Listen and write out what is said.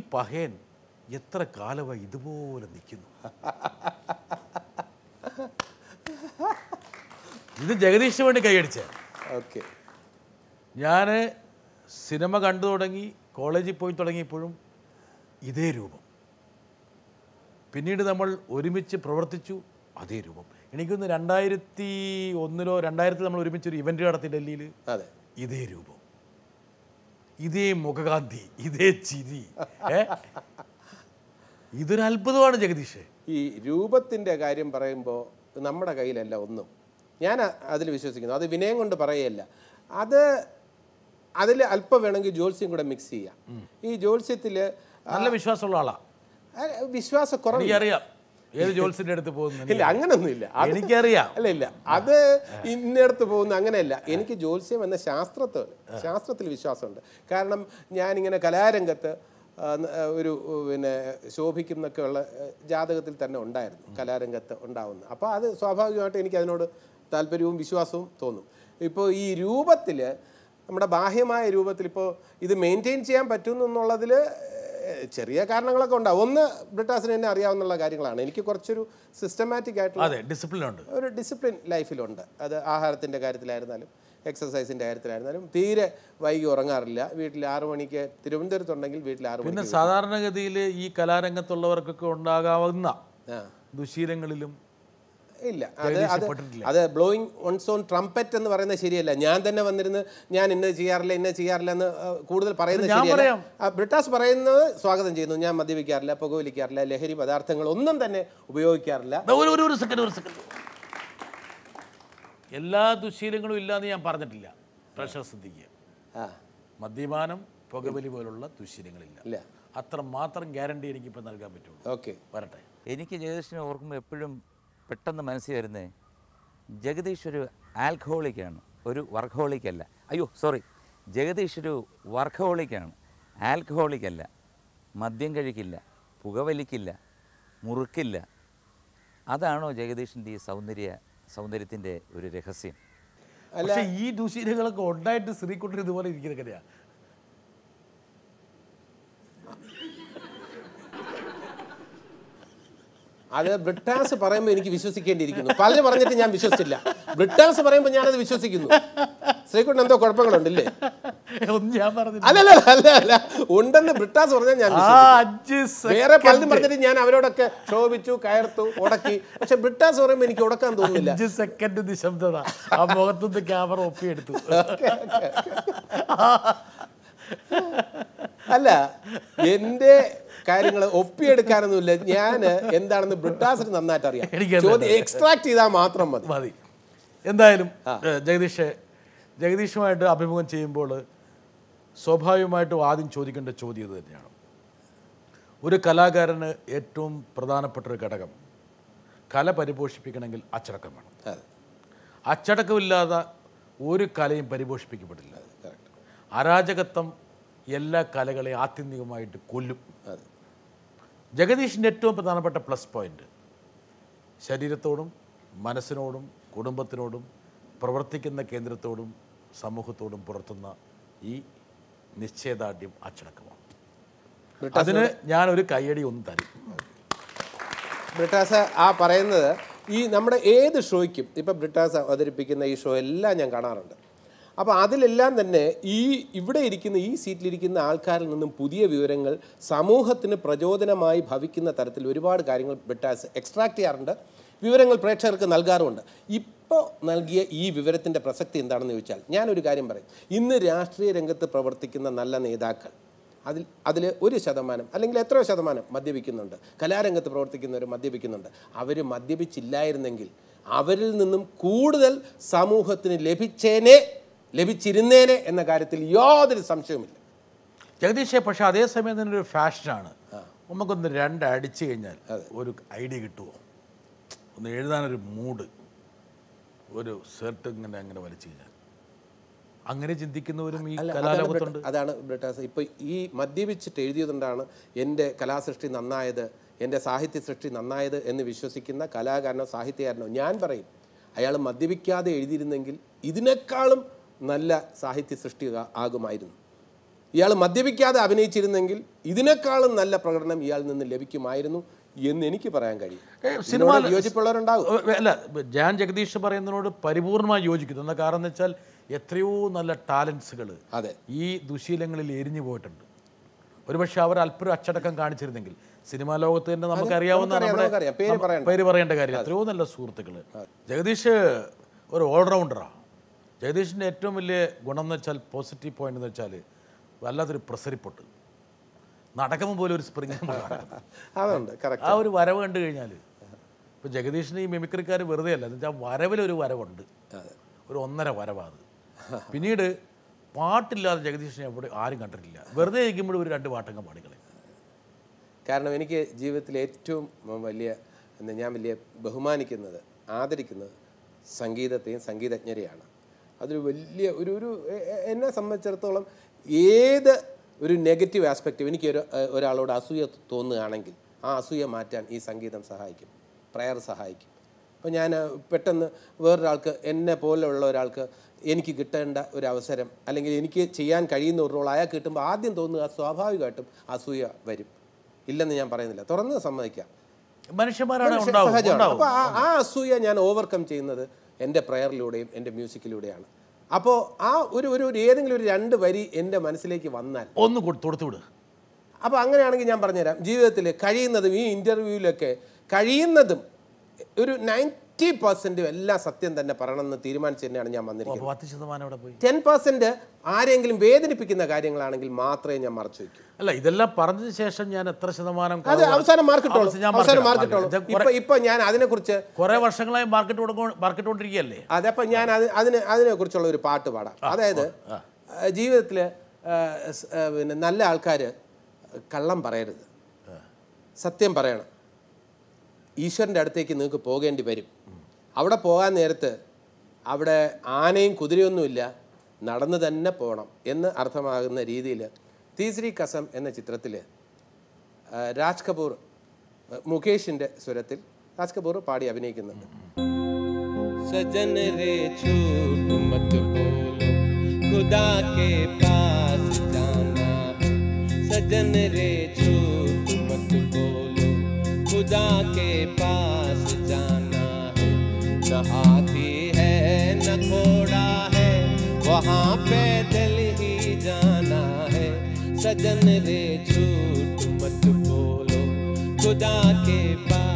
പഹയൻ എത്ര കാലമായി ഇതുപോലെ നിൽക്കുന്നു ഇത് ജഗദീഷിന് വേണ്ടി കൈയടിച്ച ഓക്കെ ഞാൻ സിനിമ കണ്ടു തുടങ്ങി കോളേജിൽ പോയി തുടങ്ങിയപ്പോഴും ഇതേ രൂപം പിന്നീട് നമ്മൾ ഒരുമിച്ച് പ്രവർത്തിച്ചു അതേ രൂപം എനിക്കൊന്ന് രണ്ടായിരത്തി ഒന്നിലോ രണ്ടായിരത്തിൽ നമ്മൾ ഒരുമിച്ച് ഒരു ഇവൻ്റ് നടത്തി ഡൽഹിയിൽ അതെ ഇതേ രൂപം ഇതേ മുഖകാന്തി ഇതേ ചിരി ഏ ഇതൊരു അത്ഭുതമാണ് ജഗദീഷ് ഈ രൂപത്തിൻ്റെ കാര്യം പറയുമ്പോൾ നമ്മുടെ കയ്യിലല്ല ഒന്നും ഞാൻ അതിൽ വിശ്വസിക്കുന്നു അത് വിനയം കൊണ്ട് പറയുകയല്ല അത് അതിൽ അല്പം വേണമെങ്കിൽ ജ്യോത്സ്യം കൂടെ മിക്സ് ചെയ്യാം ഈ ജ്യോത്സ്യത്തിൽ നല്ല വിശ്വാസമുള്ള ആളാ വിശ്വാസ കുറവ് എനിക്കറിയാം ഏത് ജോത്സിന്റെ അടുത്ത് പോകുന്നു ഇല്ല അങ്ങനൊന്നുമില്ല അത് എനിക്കറിയാം അല്ല ഇല്ല അത് ഇന്നടത്ത് പോകുന്ന അങ്ങനെയല്ല എനിക്ക് ജ്യോത്സ്യം എന്ന ശാസ്ത്രത്തിൽ ശാസ്ത്രത്തിൽ വിശ്വാസമുണ്ട് കാരണം ഞാനിങ്ങനെ കലാരംഗത്ത് ആ, ന- ആ, ഒരു ഉ, പിന്നെ ശോഭിക്കുന്നൊക്കെ ഉള്ള ആ, ജാതകത്തിൽ തന്നെ ഉണ്ടായിരുന്നു കലാരംഗത്ത് ഉണ്ടാവുന്നത് അപ്പോൾ അത് സ്വാഭാവികമായിട്ട് എനിക്ക് അതിനോട് താല്പര്യവും വിശ്വാസവും തോന്നും ഇപ്പോൾ ഈ രൂപത്തിൽ നമ്മുടെ ബാഹ്യമായ രൂപത്തിൽ ഇപ്പോൾ ഇത് മെയിൻറ്റെയിൻ ചെയ്യാൻ പറ്റുന്നു എന്നുള്ളതിൽ ഏഹ് ചെറിയ കാരണങ്ങളൊക്കെ ഉണ്ടാവും ഒന്ന് ബ്രിട്ടാസിന് തന്നെ അറിയാവുന്ന കാര്യങ്ങളാണ് എനിക്ക് കുറച്ചൊരു സിസ്റ്റമാറ്റിക് ആയിട്ടുള്ള അതെ ഡിസിപ്ലിൻ ഉണ്ട് ഒരു ഡിസിപ്ലിൻ ലൈഫിലുണ്ട് അത് ആഹാരത്തിൻ്റെ കാര്യത്തിലായിരുന്നാലും എക്സസൈസിൻ്റെ കാര്യത്തിലായിരുന്നാലും തീരെ വൈകി ഉറങ്ങാറില്ല വീട്ടിൽ ആറു മണിക്ക് തിരുവനന്തപുരത്തുണ്ടെങ്കിൽ വീട്ടിൽ ആറു പിന്നെ മണിക്ക് സാധാരണഗതിയിൽ ഈ കലാരംഗത്തുള്ളവർക്കൊക്കെ ഉണ്ടാകാവുന്ന ആ ദുശീലങ്ങളിലും ഇല്ല അത് അത് ദേഷ്യപ്പെട്ടിട്ടില്ല. അത് ബ്ലോയിങ് ഓൺസ് ഓൺ ട്രംപറ്റ് എന്ന് പറയുന്നത് ശരിയല്ല ഞാൻ തന്നെ വന്നിരുന്ന് ഞാൻ ഇന്നത് ചെയ്യാറില്ല ഇന്നത് ചെയ്യാറില്ല എന്ന് ആ, കൂടുതൽ പറയുന്നത് ഞാൻ ശരിയല്ല പറയാം. ആ, ബ്രിട്ടാസ് പറയുന്നത് സ്വാഗതം ചെയ്യുന്നു ഞാൻ മദ്യപിക്കാറില്ല പുകവലിക്കാറില്ല ലഹരി പദാർത്ഥങ്ങൾ ഒന്നും തന്നെ ഉപയോഗിക്കാറില്ല ദാ ഒരു ഒരു ഒരു സെക്കൻഡ് ഒരു സെക്കൻഡ് എല്ലാ ദുശീലങ്ങളും ഇല്ലാന്ന് ഞാൻ പറഞ്ഞിട്ടില്ല പ്രഷർ ശ്രദ്ധിക്കുക ആ മദ്യപാനം പുകവലി പോലുള്ള ദുശീലങ്ങളില്ല ഇല്ല അത്ര മാത്രം ഗ്യാരണ്ടി എനിക്കിപ്പോൾ നൽകാൻ പറ്റുള്ളൂ ഓക്കെ വരട്ടെ എനിക്ക് ജഗദീഷിനെ ഓർക്കുമ്പോൾ എപ്പോഴും പെട്ടെന്ന് മനസ്സിൽ വരുന്നത് ജഗദീഷ് ഒരു ആൽക്കഹോളിക്കാണ് ഒരു വർക്കഹോളിക്കല്ല അയ്യോ സോറി ജഗദീഷ് ഒരു വർക്കഹോളിക്കാണ് ആൽക്കഹോളിക്കല്ല മദ്യം കഴിക്കില്ല പുകവലിക്കില്ല മുറുക്കില്ല അതാണോ ജഗദീഷിൻ്റെ ഈ സൗന്ദര്യ സൗന്ദര്യത്തിൻ്റെ ഒരു രഹസ്യം പക്ഷേ ഈ ദുശീലങ്ങളൊക്കെ ഉണ്ടായിട്ട് ശ്രീകുട്ടൻ ഇതുപോലെ ഇരിക്കുന്ന കഥയാ അത് ബ്രിട്ടാസ് പറയുമ്പോൾ എനിക്ക് വിശ്വസിക്കേണ്ടിയിരിക്കുന്നു പലരും പറഞ്ഞിട്ട് ഞാൻ വിശ്വസിച്ചില്ല ബ്രിട്ടാസ് പറയുമ്പോൾ ഞാനത് വിശ്വസിക്കുന്നു ശ്രീകുട്ടൻ എന്തോ കുഴപ്പങ്ങളുണ്ടല്ലേ ഒന്നും ഞാൻ പറഞ്ഞില്ല അല്ലല്ല അല്ല അല്ല ഉണ്ടെന്ന് ബ്രിട്ടാസ് പറഞ്ഞാൽ ഞാൻ ആ വിശ്വസിക്കും. അഞ്ച് വേറെ പലതും സെക്കൻഡ് പറഞ്ഞിട്ട് ഞാൻ അവരോടൊക്കെ ക്ഷോഭിച്ചു കയർത്തു ഉടക്കി പക്ഷെ ബ്രിട്ടാസ് പറയുമ്പോൾ എനിക്ക് ഉടക്കാൻ തോന്നുന്നില്ല അഞ്ച് സെക്കൻഡ് നിശബ്ദത ആ മുഖത്തുനിന്ന് ക്യാമറ ഒപ്പിയെടുത്തു അല്ല എന്റെ കാര്യങ്ങൾ ഒപ്പിയെടുക്കാനൊന്നുമില്ല ഞാൻ എന്താണെന്ന് ബ്രിട്ടാസിന് നന്നായിട്ട് അറിയാം എനിക്കറിയാം. ചോദ്യം എക്സ്ട്രാക്ട് ചെയ്താൽ മാത്രം മതി മതി എന്തായാലും ഏഹ്, ജഗദീഷ് ജഗദീഷുമായിട്ട് അഭിമുഖം ചെയ്യുമ്പോൾ സ്വാഭാവികമായിട്ടും ആദ്യം ചോദിക്കേണ്ട ചോദ്യം ഇത് തന്നെയാണ് ഒരു കലാകാരന് ഏറ്റവും പ്രധാനപ്പെട്ട ഒരു ഘടകം കല പരിപോഷിപ്പിക്കണമെങ്കിൽ അച്ചടക്കം വേണം അതെ അച്ചടക്കമില്ലാതെ ഒരു കലയും പരിപോഷിപ്പിക്കപ്പെടില്ല correct. അരാജകത്വം എല്ലാ കലകളെയും ആത്യന്തികമായിട്ട് കൊല്ലും അതെ ജഗദീഷിൻ്റെ ഏറ്റവും പ്രധാനപ്പെട്ട പ്ലസ് പോയിന്റ് ശരീരത്തോടും മനസ്സിനോടും കുടുംബത്തിനോടും പ്രവർത്തിക്കുന്ന കേന്ദ്രത്തോടും സമൂഹത്തോടും പുറത്തുന്ന ഈ നിശ്ചയദാർഢ്യം അച്ചടക്കമാണ് ബ്രിട്ടാസ് അതിന് ഞാനൊരു കയ്യടി ഒന്ന് തരും ബ്രിട്ടാസ് ആ പറയുന്നത് ഈ നമ്മുടെ ഏത് ഷോയ്ക്കും ഇപ്പം ബ്രിട്ടാസ് അവതരിപ്പിക്കുന്ന ഈ ഷോ എല്ലാം ഞാൻ കാണാറുണ്ട് അപ്പോൾ അതിലെല്ലാം തന്നെ ഈ ഇവിടെ ഇരിക്കുന്ന ഈ സീറ്റിലിരിക്കുന്ന ആൾക്കാരിൽ നിന്നും പുതിയ വിവരങ്ങൾ സമൂഹത്തിന് പ്രചോദനമായി ഭവിക്കുന്ന തരത്തിൽ ഒരുപാട് കാര്യങ്ങൾ ബ്രിട്ടാസ് എക്സ്ട്രാക്ട് ചെയ്യാറുണ്ട് വിവരങ്ങൾ പ്രേക്ഷകർക്ക് നൽകാറുമുണ്ട് ഇപ്പോൾ നൽകിയ ഈ വിവരത്തിൻ്റെ പ്രസക്തി എന്താണെന്ന് ചോദിച്ചാൽ ഞാനൊരു കാര്യം പറയും ഇന്ന് രാഷ്ട്രീയ രംഗത്ത് പ്രവർത്തിക്കുന്ന നല്ല നേതാക്കൾ അതിൽ അതിൽ ഒരു ശതമാനം അല്ലെങ്കിൽ എത്രയോ ശതമാനം മദ്യപിക്കുന്നുണ്ട് കലാരംഗത്ത് പ്രവർത്തിക്കുന്നവർ മദ്യപിക്കുന്നുണ്ട് അവർ മദ്യപിച്ചില്ലായിരുന്നെങ്കിൽ അവരിൽ നിന്നും കൂടുതൽ സമൂഹത്തിന് ലഭിച്ചേനെ ലഭിച്ചിരുന്നേനെ എന്ന കാര്യത്തിൽ യാതൊരു സംശയവുമില്ല ജഗദീഷെ പക്ഷേ അതേസമയം തന്നെ ഒരു ഫാഷനാണ് നമുക്കൊന്ന് രണ്ട് അടിച്ചു കഴിഞ്ഞാൽ ഒരു ഐഡിയ കിട്ടുമോ ഒന്ന് എഴുതാനൊരു മൂഡ് ഒരു ഷർട്ട് ഇങ്ങനെ അങ്ങനെ വലിച്ചു കഴിഞ്ഞാൽ അങ്ങനെ ചിന്തിക്കുന്നവരും ഈ അല്ല, അതാണ് കലാലോകത്തുണ്ട് ബ്രിട്ട- അതാണ് ബ്രിട്ടാസ് ഇപ്പോൾ ഈ മദ്യപിച്ചിട്ട് എഴുതിയതുകൊണ്ടാണ് എൻ്റെ കലാസൃഷ്ടി നന്നായത് എൻ്റെ സാഹിത്യ സൃഷ്ടി നന്നായത് എന്ന് വിശ്വസിക്കുന്ന കലാകാരനോ സാഹിത്യകാരനോ ഞാൻ പറയും അയാൾ മദ്യപിക്കാതെ എഴുതിയിരുന്നെങ്കിൽ ഇതിനേക്കാളും നല്ല സാഹിത്യ സൃഷ്ടി ആ- ആകുമായിരുന്നു ഇയാൾ മദ്യപിക്കാതെ അഭിനയിച്ചിരുന്നെങ്കിൽ ഇതിനേക്കാളും നല്ല പ്രകടനം ഇയാളിൽ നിന്ന് ലഭിക്കുമായിരുന്നു എന്ന് എനിക്ക് പറയാൻ കഴിയും സിനിമ ഇതിനോട് വിയോജിപ്പുള്ളവരുണ്ടാകും ഏ, അല്ല ഞാൻ ജഗദീഷ് പറയുന്നതിനോട് പരിപൂർണമായി യോജിക്കുന്നു എന്താ കാരണം എന്ന് വെച്ചാൽ എത്രയോ നല്ല ടാലൻസുകൾ അതെ ഈ ദുശീലങ്ങളിൽ എരിഞ്ഞു പോയിട്ടുണ്ട് ഒരുപക്ഷെ അവർ അല്പം അച്ചടക്കം കാണിച്ചിരുന്നെങ്കിൽ സിനിമാ ലോകത്ത് തന്നെ നമുക്കറിയാവുന്ന നമുക്കറിയാം, നമ്മുടെ നമുക്കറിയാം. പേര് നമ്മ- പറയണ്ട. പേര് പറയേണ്ട കാര്യം എത്രയോ നല്ല സുഹൃത്തുക്കൾ ജഗദീഷ് ഒരു ഓൾറൗണ്ടറാണ് ജഗദീഷിൻ്റെ ഏറ്റവും വലിയ ഗുണം എന്ന് വെച്ചാൽ പോസിറ്റീവ് പോയിന്റ് എന്ന് വെച്ചാൽ വല്ലാത്തൊരു പ്രസരിപ്പൊട്ട് നടക്കുമ്പോൾ പോലും ഒരു സ്പ്രിങ് അതുണ്ട് കറക്റ്റ് ആ ഒരു വരവ് കണ്ടു കഴിഞ്ഞാൽ ഇപ്പോൾ ജഗദീഷിന് ഈ മിമിക്രിക്കാർ വെറുതെ അല്ല എന്ന് വെച്ചാൽ വരവിലൊരു വരവുണ്ട് ഒരു ഒന്നര വരവാണ് അത് പിന്നീട് പാട്ടില്ലാതെ ജഗദീഷിനെ എവിടെ ആരും കണ്ടിട്ടില്ല വെറുതെ ഇരിക്കുമ്പോഴും ഒരു രണ്ട് പാട്ടങ്ങ് പാടിക്കളെ കാരണം എനിക്ക് ജീവിതത്തിൽ ഏറ്റവും വലിയ എന്താ ഞാൻ വലിയ ബഹുമാനിക്കുന്നത് ആദരിക്കുന്നത് സംഗീതത്തെയും സംഗീതജ്ഞരെയാണ് അതൊരു വലിയ ഒരു ഒരു എ- എ- എന്നെ സംബന്ധിച്ചിടത്തോളം ഏത് ഒരു നെഗറ്റീവ് ആസ്പെക്റ്റ് എനിക്ക് ഒരു ഒരാളോട് അസൂയ തോന്നുകയാണെങ്കിൽ ആ അസൂയ മാറ്റാൻ ഈ സംഗീതം സഹായിക്കും പ്രയർ സഹായിക്കും അപ്പോൾ ഞാൻ അഹ്, പെട്ടെന്ന് വേറൊരാൾക്ക് എന്നെ പോലെയുള്ള ഒരാൾക്ക് എനിക്ക് കിട്ടേണ്ട ഒരു അവസരം അല്ലെങ്കിൽ എനിക്ക് ചെയ്യാൻ കഴിയുന്ന ഒരു റോൾ അയാൾക്ക് കിട്ടുമ്പോൾ ആദ്യം തോന്നുക സ്വാഭാവികമായിട്ടും അസൂയ വരും ഇല്ലെന്ന് ഞാൻ പറയുന്നില്ല തുറന്ന് സമ്മതിക്കാം മനുഷ്യന്മാരാണ് മനുഷ്യ- ഉണ്ടാവും സഹജമാണ് ഉണ്ടാവും അപ്പോൾ ആ ആ അസൂയ ഞാൻ ഓവർകം ചെയ്യുന്നത് എൻ്റെ പ്രയറിലൂടെയും എൻ്റെ മ്യൂസിക്കിലൂടെയാണ് അപ്പോൾ ആ ഒരു ഒരു ഒരു ഏതെങ്കിലും ഒരു രണ്ട് വരി എൻ്റെ മനസ്സിലേക്ക് വന്നാൽ ഒന്ന് കൊടു- തൊടുത്തു വിട് അപ്പോൾ അങ്ങനെയാണെങ്കിൽ ഞാൻ പറഞ്ഞുതരാം ജീവിതത്തിൽ കഴിയുന്നതും ഈ ഇൻ്റർവ്യൂവിലൊക്കെ കഴിയുന്നതും ഒരു നയൻറ്റി പെർസെൻറ്റും എല്ലാം സത്യം തന്നെ പറയണമെന്ന് തീരുമാനിച്ച് തന്നെയാണ് ഞാൻ വന്നിരിക്കുന്നത് അപ്പോൾ പത്ത് ശതമാനം അവിടെ പോയി ടെൻ പെർസെൻറ്റ് ആരെങ്കിലും വേദനിപ്പിക്കുന്ന കാര്യങ്ങളാണെങ്കിൽ മാത്രമേ ഞാൻ മറച്ചു വയ്ക്കൂ അല്ല ഇതെല്ലാം പറഞ്ഞതിന് ശേഷം ഞാൻ എത്ര ശതമാനം അത് കുറവ്- അവസാനം മാർക്കിട്ടോളൂ അവസാനം ഞാൻ അവസാനം മാർക്കിടാം. മാർക്കിട്ടോളൂ ഇത് ഇപ്പൊ ഇപ്പൊ ഞാൻ അതിനെക്കുറിച്ച് കുറേ വർഷങ്ങളായി മാർക്കറ്റ് കൊടുക്കോ മാർക്കറ്റ് കൊണ്ടിരിക്കുകയല്ലേ അതപ്പം ഞാൻ അത് അതിന് അതിനെക്കുറിച്ചുള്ള ഒരു പാട്ട് പാടാം അതായത് ജീവിതത്തിൽ പിന്നെ നല്ല ആൾക്കാർ കള്ളം പറയരുത് സത്യം പറയണം ഈശ്വരൻ്റെ അടുത്തേക്ക് നിങ്ങൾക്ക് പോകേണ്ടി വരും അവിടെ പോകാൻ നേരത്ത് അവിടെ ആനയും കുതിരയൊന്നുമില്ല നടന്നു തന്നെ പോകണം എന്ന് അർത്ഥമാകുന്ന രീതിയിൽ തീസ്രി കസം എന്ന ചിത്രത്തിൽ രാജ് കപൂർ മുകേഷിൻ്റെ സ്വരത്തിൽ രാജ് കപൂർ പാടി അഭിനയിക്കുന്നുണ്ട് सजन रे झूठ मत बोलो खुदा के पास जाना है सजन रे झूठ मत बोलो खुदा के पास जाना है न हाथी है न घोड़ा है वहाँ पैदल ही जाना है सजन रे झूठ मत बोलो खुदा के पास